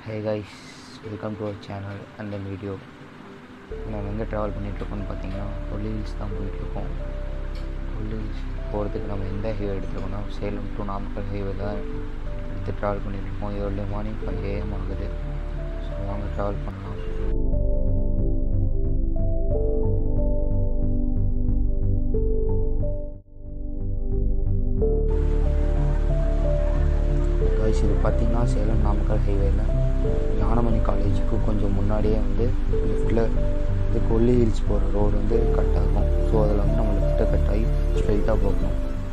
Hey guys welcome to our channel and then video நம்ம எங்கே travel பண்ணிகிட்ருக்கோம்னு பார்த்தீங்கன்னா கொல்லி hills தான் போயிட்டுருக்கோம் கொல்லி ஹில்ஸ் போகிறதுக்கு நம்ம எந்த ஹைவே எடுத்துருக்கோம்னா சேலம் டு நாமக்கல் ஹைவே தான் எடுத்து ட்ராவல் பண்ணிகிட்ருக்கோம் ஏர்லி மார்னிங் ஃபைவ் ஏஎம் ஆகுது ஸோ வாங்க ட்ராவல் பண்ணலாம் கைஸ் இது பார்த்தீங்கன்னா சேலம் நாமக்கல் ஹைவேல ஞானமணி காலேஜுக்கு கொஞ்சம் முன்னாடியே வந்து லெஃப்டில் இது கொல்லி ஹில்ஸ் போகிற ரோடு வந்து கட் ஆகும் ஸோ அதில் வந்து நம்ம லெஃப்ட்டை கட் ஆகி ஸ்ட்ரைட்டாக போகணும்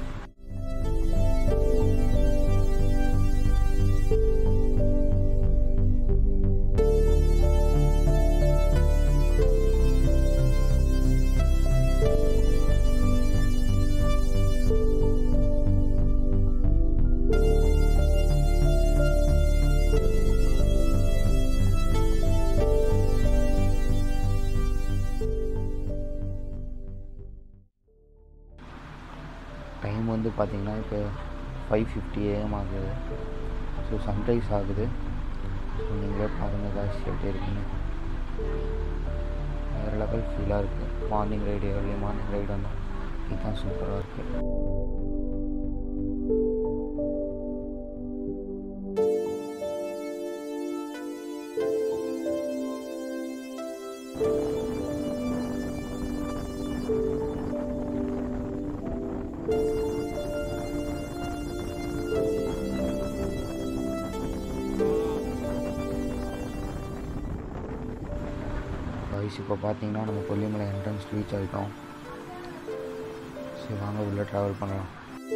டைம் வந்து பார்த்திங்கன்னா இப்போ ஃபைவ் ஃபிஃப்டி ஏஎம் ஆகுது ஸோ சன்ரைஸ் ஆகுது ஸோ நீங்களே பாருங்கள் காசு எப்படி இருக்குன்னு வேறு லெவல் ஃபீலாக இருக்குது morning ride early morning ride வந்தால் இதுதான் சூப்பராக இருக்குது கைஸ் இப்போ பார்த்தீங்கன்னா நம்ம கொல்லிமலை என்ட்ரன்ஸ் ரீச் ஆகிட்டோம் சரி வாங்க உள்ளே ட்ராவல் பண்ணலாம்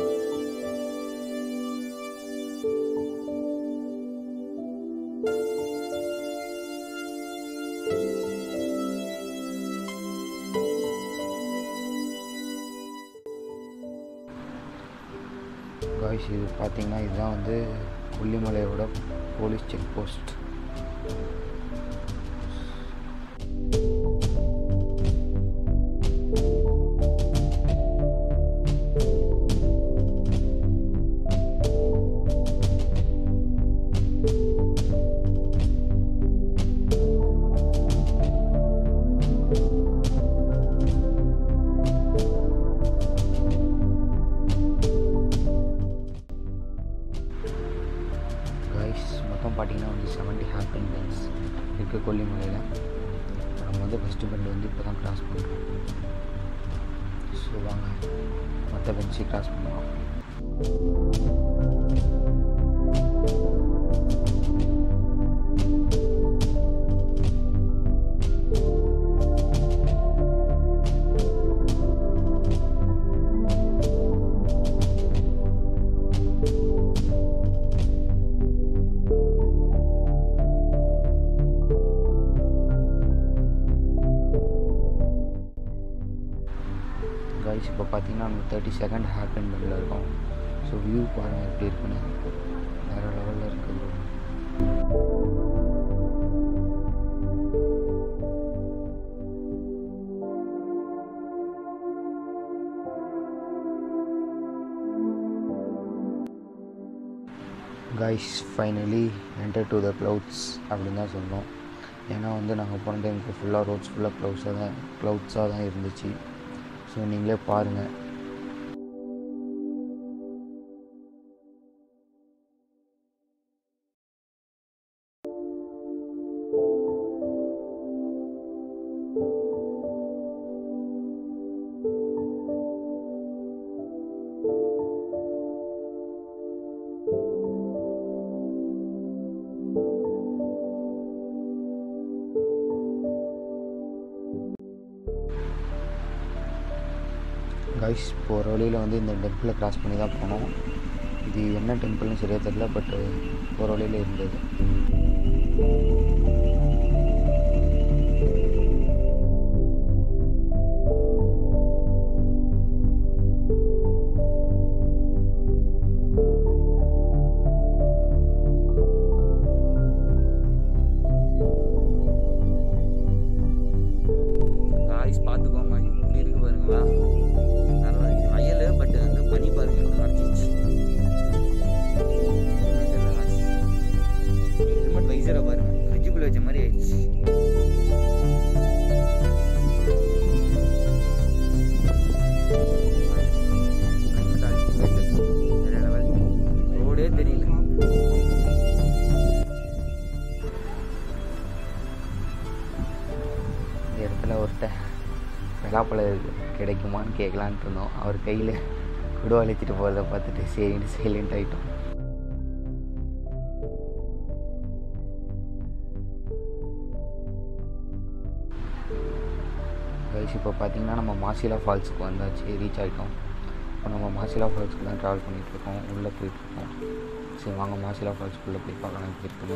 காய்ஸ் இது பார்த்தீங்கன்னா இதுதான் வந்து கொல்லிமலையோட போலீஸ் செக் போஸ்ட் கைஸ் மொத்தம் பார்த்தீங்கன்னா வந்து செவன்ட்டி ஹேப்பன் பென்ஸ் இருக்குது கொல்லிமலையில் நம்ம வந்து ஃபஸ்ட்டு பெண்ட் வந்து இப்போ தான் கிராஸ் பண்ணுறோம் ஸோ வாங்க மற்ற பென்ஸை கிராஸ் பண்ணலாம் கைஸ் இப்போ பார்த்தீங்கன்னா நம்ம தேர்ட்டி செகண்ட் ஹேர் பின் பெண்டில் இருக்கோம் ஸோ வியூ பாருங்கள் எப்படி இருக்குன்னு வேறு லெவலில் இருக்குது guys finally enter to the clouds அப்படின்னு தான் சொன்னோம் ஏன்னா வந்து நாங்கள் போன டைமுக்கு ஃபுல்லாக ரோட்ஸ் ஃபுல்லாக க்ளவுட்ஸாக தான் க்ளவுட்ஸாக தான் இருந்துச்சு ஸோ நீங்களே பாருங்கள் கைஸ் போகிற வழியில் வந்து இந்த டெம்பிளை கிராஸ் பண்ணி தான் போனோம் இது என்ன டெம்பிள்னு சரியாக தெரியல பட் போகிற வழியில் இருந்தது காய்ஸ் பார்த்துக்கோங்க இப்படி இருக்கு பாருங்களா நல்லா இது வயல் பட் வந்து பனி பாருங்க அரைச்சிச்சு ஹெல்மெட் வைசரை பாருங்க வச்ச மாதிரி ஆயிடுச்சு climate ultimate. வேற level. ரோடே தெரியல இந்த இடத்துல ஒருத்தர் பலாப்பழம் கிடைக்குமான்னு கேட்கலான்ட்டு இருந்தோம் அவர் கையில் குடுவா அழைச்சிட்டு போகிறத பார்த்துட்டு சரின்னு சைலண்ட் ஆகிட்டோம் கைஸ் இப்போ பார்த்தீங்கன்னா நம்ம மாசிலா ஃபால்ஸுக்கு வந்தாச்சு ரீச் ஆகிட்டோம் இப்போ நம்ம மாசிலா ஃபால்ஸுக்கு தான் ட்ராவல் பண்ணிகிட்ருக்கோம் உள்ளே போயிட்டுருக்கோம் சரி வாங்க மாசிலா ஃபால்ஸுக்குள்ளே போய் பார்க்கலாம் எப்படி இருக்குன்னு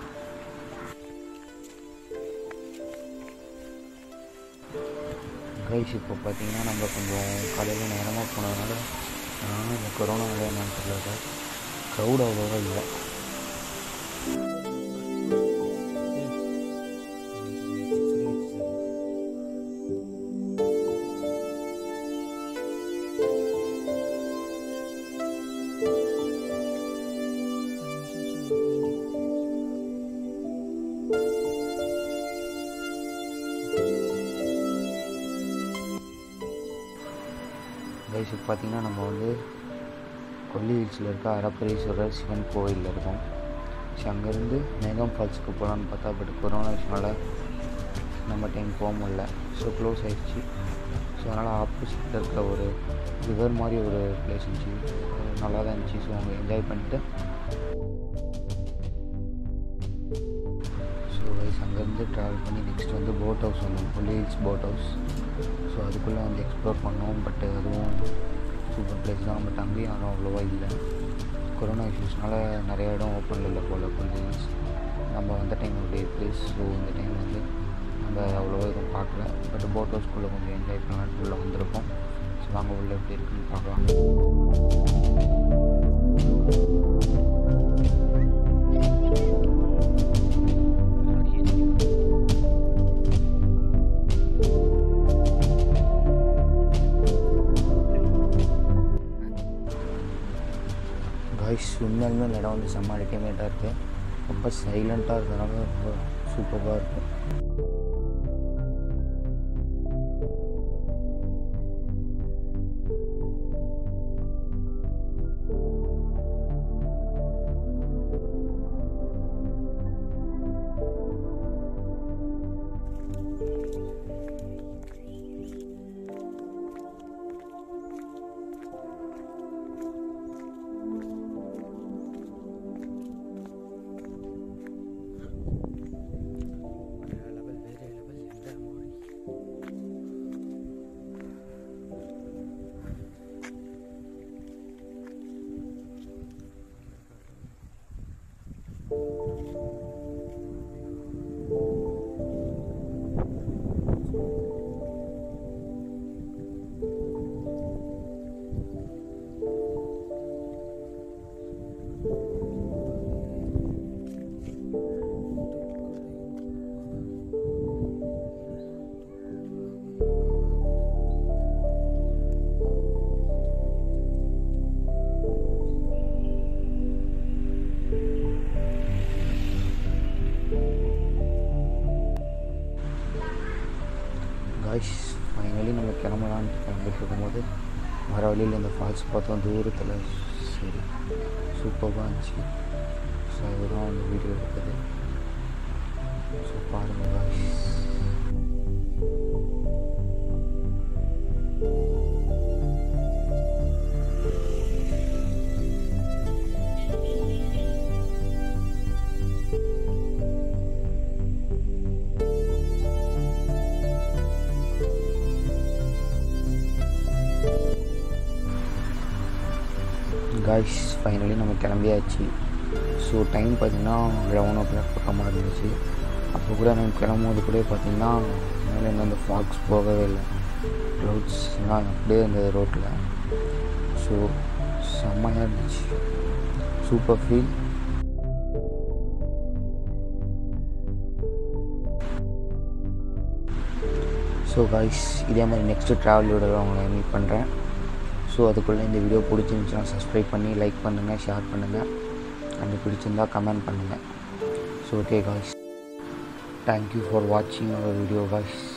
கைஸ் இப்போ பார்த்தீங்கன்னா நம்ம கொஞ்சம் காலையில் நேரமாக போனதுனால நானும் இந்த கொரோனா என்னன்னு தெரியல க்ரௌட் அவ்வளோவா இல்லை கைஸ் இப்போ பார்த்தீங்கன்னா நம்ம வந்து கொல்லி ஹில்ஸில் இருக்க அரப்பரீஸ்வரர் சிவன் கோயிலில் இருக்கோம் ஸோ அங்கேருந்து மேகம் ஃபால்ஸுக்கு போகலான்னு பார்த்தா பட் கொரோனா விஷயனால நம்ம டைம் போக முடியல ஸோ க்ளோஸ் ஆயிடுச்சு ஸோ அதனால் ஆப்போசிட்டில் இருக்க ஒரு ரிவர் மாதிரி ஒரு பிளேஸ் இருந்துச்சு அஹ் நல்லா தான் இருந்துச்சு ஸோ அங்கே என்ஜாய் பண்ணிட்டு ஸோ கைஸ் அங்கேருந்து ட்ராவல் பண்ணி நெக்ஸ்ட் வந்து போட் ஹவுஸ் வந்தோம் Kolli hills boat house so அதுக்குள்ளே வந்து எக்ஸ்ப்ளோர் பண்ணோம் பட் அதுவும் சூப்பர் பிளேஸ் தான் பட் அங்கேயும் யாரும் அவ்வளோவா இல்லை கொரோனா இஷ்யூஸ்னால நிறைய இடம் ஓப்பனில் இல்லை போல் கொஞ்சம் நம்ம வந்த டைம் அப்படியே பிளேஸ் ஸோ இந்த டைம் வந்து நம்ம அவ்வளோவா எதுவும் பார்க்கல பட் போட் ஹவுஸ்குள்ளே கொஞ்சம் என்ஜாய் பண்ணலான்னு உள்ளே வந்திருக்கோம் ஸோ வாங்க உள்ளே எப்படி இருக்குன்னு பார்க்கலாம் காய்ஸ் உண்மையாலுமே இந்த இடம் வந்து செம்ம அல்டிமேட்டாக இருக்குது ரொம்ப சைலண்ட்டாக இருக்கிறதுனால ரொம்ப சூப்பராக இருக்கும் வேற level, வேற level, எந்த மாதிரி? காய்ஸ் ஃபைனலி நம்ம கிளம்பலான்னு கிளம்பிட்டு இருக்கும்போது வர வழியில் இந்த ஃபால்ஸ் பார்த்தோம் தூரத்தில் சரி சூப்பராக இருந்துச்சு ஸோ அதுதான் அந்த வீடியோ எடுத்தது ஸோ பாருங்கள் காய்ஸ் காய்ஸ் ஃபைனலி நம்ம கிளம்பியாச்சு ஸோ டைம் பார்த்தீங்கன்னா லெவன் ஓ கிளாக் பக்கமாக இருந்துச்சு அப்போ கூட நம்ம கிளம்பும்போது கூட பார்த்தீங்கன்னா மேலே இன்னும் அந்த ஃபாக்ஸ் போகவே இல்லை க்ளவுட்ஸ்லாம் அப்படியே இருந்தது ரோட்டில் ஸோ செம்மையாக இருந்துச்சு சூப்பர் ஃபீல் ஸோ காய்ஸ் இதே மாதிரி நெக்ஸ்ட்டு ட்ராவல் வீடியோவில் உங்களை மீட் பண்ணுறேன் ஸோ அதுக்குள்ளே இந்த வீடியோ பிடிச்சிருந்துச்சுன்னா சப்ஸ்கிரைப் பண்ணி லைக் பண்ணுங்கள் ஷேர் பண்ணுங்கள் அண்ட் பிடிச்சிருந்தா கமெண்ட் பண்ணுங்கள் so okay guys thank you for வாட்சிங் அவர் வீடியோ guys